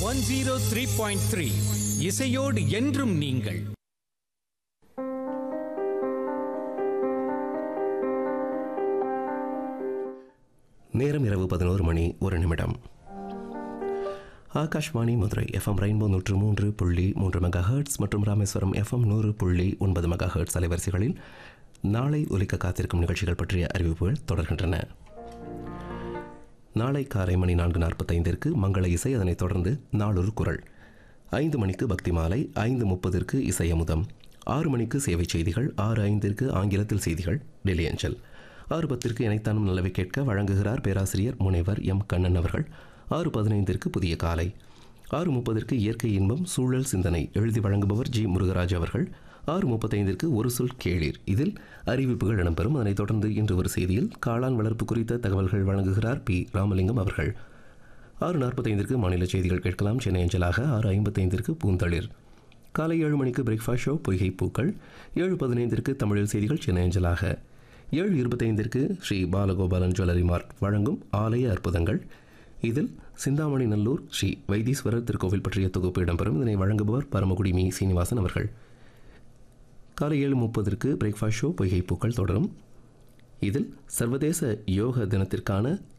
one zero three point three இசையோடு என்றும் நீங்கள் நேரம் இரவு பதினோரு மணி ஒரு நிமிடம் ஆகாஷ்வாணி மதுரை எஃப்எம் ரெயின்போ நூற்று மூன்று புள்ளி மூன்று மெகா ஹெர்ட்ஸ் மற்றும் ராமேஸ்வரம் எஃப்எம் நூறு புள்ளி ஒன்பது மெகா ஹெர்ட்ஸ் அலைவரிசைகளில் நாளை ஒலிக்க காத்திருக்கும் நிகழ்ச்சிகள் பற்றிய அறிவிப்புகள் தொடர்கின்றன நாளை காலை மணி நான்கு நாற்பத்தைந்திற்கு மங்கள இசை அதனைத் தொடர்ந்து நாளொரு குரல் ஐந்து மணிக்கு பக்தி மாலை ஐந்து முப்பதிற்கு இசை அமுதம் ஆறு மணிக்கு சேவை செய்திகள் ஆறு ஐந்திற்கு ஆங்கிலத்தில் செய்திகள் டெல்லி அஞ்சல் ஆறு பத்திற்கு இணைத்தானும் நல்லவை கேட்க வழங்குகிறார் பேராசிரியர் முனைவர் எம் கண்ணன் அவர்கள் ஆறு பதினைந்திற்கு புதிய காலை ஆறு முப்பதற்கு இயற்கை இன்பம் சூழல் சிந்தனை எழுதி வழங்குபவர் ஜி முருகராஜ் அவர்கள் ஆறு முப்பத்தைந்திற்கு ஒரு சொல் கேளீர் இதில் அறிவிப்புகள் இடம்பெறும் அதனைத் தொடர்ந்து இன்று ஒரு செய்தியில் காளான் வளர்ப்பு குறித்த தகவல்கள் வழங்குகிறார் பி ராமலிங்கம் அவர்கள் ஆறு நாற்பத்தைந்திற்கு மாநில செய்திகள் கேட்கலாம் சென்னை அஞ்சலாக ஆறு ஐம்பத்தைந்திற்கு பூந்தளிர் காலை ஏழு மணிக்கு பிரேக்ஃபாஸ்ட் ஷோ பொய்கை பூக்கள் ஏழு பதினைந்திற்கு தமிழில் செய்திகள் சென்னை அஞ்சலாக ஏழு இருபத்தைந்திற்கு ஸ்ரீ பாலகோபாலன் ஜுவல்லரி மார்ட் வழங்கும் ஆலய அற்புதங்கள் இதில் சிந்தாமணி நல்லூர் ஸ்ரீ வைத்தீஸ்வரர் திருக்கோவில் பற்றிய தொகுப்பு இடம்பெறும் இதனை வழங்குபவர் பரமக்குடி மீ சீனிவாசன் அவர்கள் காலை ஏழு முப்பதற்கு பிரேக்ஃபாஸ்ட் ஷோ பொய்கை பூக்கள் தொடரும் இதில் சர்வதேச யோக தினத்திற்கான